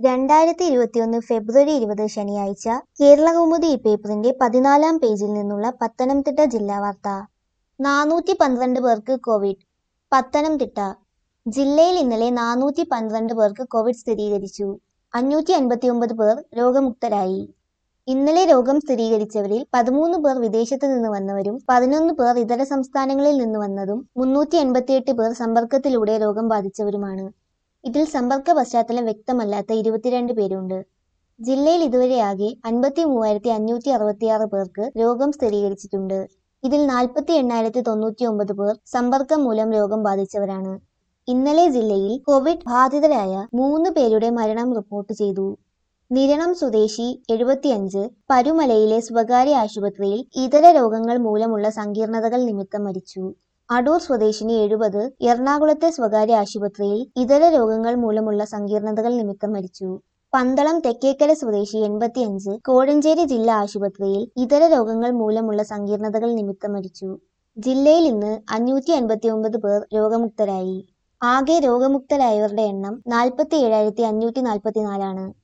രണ്ടായിരത്തി ഇരുപത്തിയൊന്ന് ഫെബ്രുവരി ഇരുപത് ശനിയാഴ്ച കേരളകൗമുദി ഈ പേപ്പറിന്റെ പതിനാലാം പേജിൽ നിന്നുള്ള പത്തനംതിട്ട ജില്ലാ വാർത്ത നാനൂറ്റി പന്ത്രണ്ട് പേർക്ക് കോവിഡ് പത്തനംതിട്ട ജില്ലയിൽ ഇന്നലെ നാനൂറ്റി പന്ത്രണ്ട് പേർക്ക് കോവിഡ് സ്ഥിരീകരിച്ചു അഞ്ഞൂറ്റി അൻപത്തിയൊമ്പത് പേർ രോഗമുക്തരായി ഇന്നലെ രോഗം സ്ഥിരീകരിച്ചവരിൽ പതിമൂന്ന് പേർ വിദേശത്ത് നിന്ന് വന്നവരും പതിനൊന്ന് പേർ ഇതര സംസ്ഥാനങ്ങളിൽ നിന്ന് വന്നതും മുന്നൂറ്റി എൺപത്തിയെട്ട് പേർ സമ്പർക്കത്തിലൂടെ രോഗം ബാധിച്ചവരുമാണ് ഇതിൽ സമ്പർക്ക പശ്ചാത്തലം വ്യക്തമല്ലാത്ത ഇരുപത്തിരണ്ട് പേരുണ്ട് ജില്ലയിൽ ഇതുവരെ ആകെ അൻപത്തി മൂവായിരത്തി അഞ്ഞൂറ്റി അറുപത്തിയാറ് പേർക്ക് രോഗം സ്ഥിരീകരിച്ചിട്ടുണ്ട് ഇതിൽ നാൽപ്പത്തി എണ്ണായിരത്തി തൊണ്ണൂറ്റി ഒമ്പത് പേർ സമ്പർക്കം മൂലം രോഗം ബാധിച്ചവരാണ് ഇന്നലെ ജില്ലയിൽ കോവിഡ് ബാധിതരായ മൂന്ന് പേരുടെ മരണം റിപ്പോർട്ട് ചെയ്തു നിരണം സ്വദേശി എഴുപത്തിയഞ്ച് പരുമലയിലെ സ്വകാര്യ ആശുപത്രിയിൽ ഇതര രോഗങ്ങൾ മൂലമുള്ള സങ്കീർണതകൾ നിമിത്തം മരിച്ചു അടൂർ സ്വദേശിനി എഴുപത് എറണാകുളത്തെ സ്വകാര്യ ആശുപത്രിയിൽ ഇതര രോഗങ്ങൾ മൂലമുള്ള സങ്കീർണതകൾ നിമിത്തം മരിച്ചു പന്തളം തെക്കേക്കര സ്വദേശി എൺപത്തിയഞ്ച് കോഴഞ്ചേരി ജില്ലാ ആശുപത്രിയിൽ ഇതര രോഗങ്ങൾ മൂലമുള്ള സങ്കീർണതകൾ നിമിത്തം മരിച്ചു ജില്ലയിൽ ഇന്ന് അഞ്ഞൂറ്റി അൻപത്തിയൊമ്പത് പേർ രോഗമുക്തരായി ആകെ രോഗമുക്തരായവരുടെ എണ്ണം നാൽപ്പത്തി ഏഴായിരത്തി അഞ്ഞൂറ്റി നാൽപ്പത്തിനാലാണ്